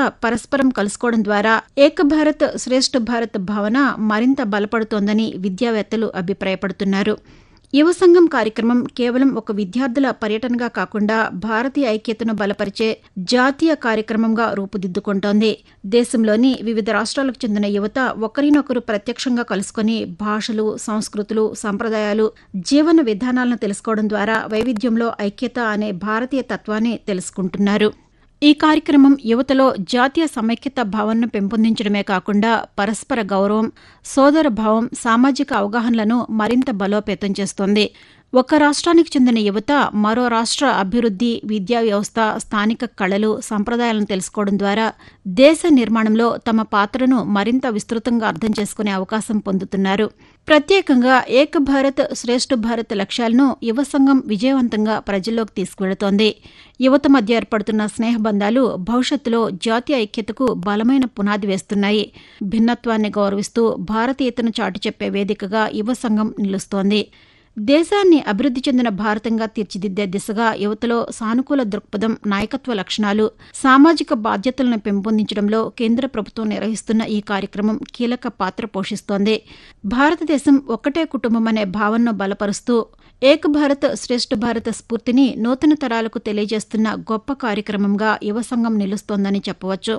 పరస్పరం కలుసుకోవడం ద్వారా ఏక భారత్ శ్రేష్ఠ భారత్ భావన మరింత బలపడుతోందని విద్యావేత్తలు అభిప్రాయపడుతున్నారు యువ సంఘం కార్యక్రమం కేవలం ఒక విద్యార్థుల పర్యటనగా కాకుండా భారతీయ ఐక్యతను బలపరిచే జాతీయ కార్యక్రమంగా రూపుదిద్దుకుంటోంది దేశంలోని వివిధ రాష్ట్రాలకు చెందిన యువత ఒకరినొకరు ప్రత్యక్షంగా కలుసుకొని భాషలు సంస్కృతులు సంప్రదాయాలు జీవన విధానాలను తెలుసుకోవడం ద్వారా వైవిధ్యంలో ఐక్యత అనే భారతీయ తత్వాన్ని తెలుసుకుంటున్నారు ఈ కార్యక్రమం యువతలో జాతీయ సమైక్యత భావనను పెంపొందించడమే కాకుండా పరస్పర గౌరవం సోదర భావం సామాజిక అవగాహనలను మరింత బలోపేతం చేస్తోంది ఒక రాష్ట్రానికి చెందిన యువత మరో రాష్ట్ర అభివృద్ధి విద్యా వ్యవస్థ స్థానిక కళలు సంప్రదాయాలను తెలుసుకోవడం ద్వారా దేశ నిర్మాణంలో తమ పాత్రను మరింత విస్తృతంగా అర్థం చేసుకునే అవకాశం పొందుతున్నారు ప్రత్యేకంగా ఏక భారత్ శ్రేష్ఠ భారత్ లక్ష్యాలను యువ సంఘం విజయవంతంగా ప్రజల్లోకి తీసుకువెళుతోంది యువత మధ్య ఏర్పడుతున్న స్నేహబంధాలు భవిష్యత్తులో జాతీయ ఐక్యతకు బలమైన పునాది వేస్తున్నాయి భిన్నత్వాన్ని గౌరవిస్తూ భారతీయతను చాటి చెప్పే వేదికగా యువ సంఘం నిలుస్తోంది దేశాన్ని అభివృద్ధి చెందిన భారతంగా తీర్చిదిద్దే దిశగా యువతలో సానుకూల దృక్పథం నాయకత్వ లక్షణాలు సామాజిక బాధ్యతలను పెంపొందించడంలో కేంద్ర ప్రభుత్వం నిర్వహిస్తున్న ఈ కార్యక్రమం కీలక పాత్ర పోషిస్తోంది భారతదేశం ఒక్కటే కుటుంబం అనే భావనను బలపరుస్తూ ఏక భారత్ శ్రేష్ఠ భారత స్ఫూర్తిని నూతన తరాలకు తెలియజేస్తున్న గొప్ప కార్యక్రమంగా యువ సంఘం నిలుస్తోందని చెప్పవచ్చు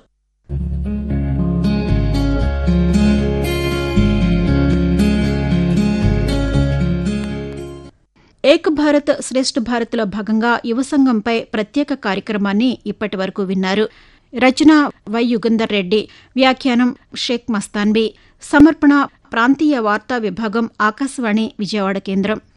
ఏక్ భారత్ శ్రేష్ఠ భారత్లో భాగంగా యువ సంఘంపై ప్రత్యేక కార్యక్రమాన్ని ఇప్పటి వరకు విన్నారు రచన వై యుగంధర్ రెడ్డి వ్యాఖ్యానం షేక్ మస్తాన్బీ సమర్పణ ప్రాంతీయ వార్తా విభాగం ఆకాశవాణి విజయవాడ కేంద్రం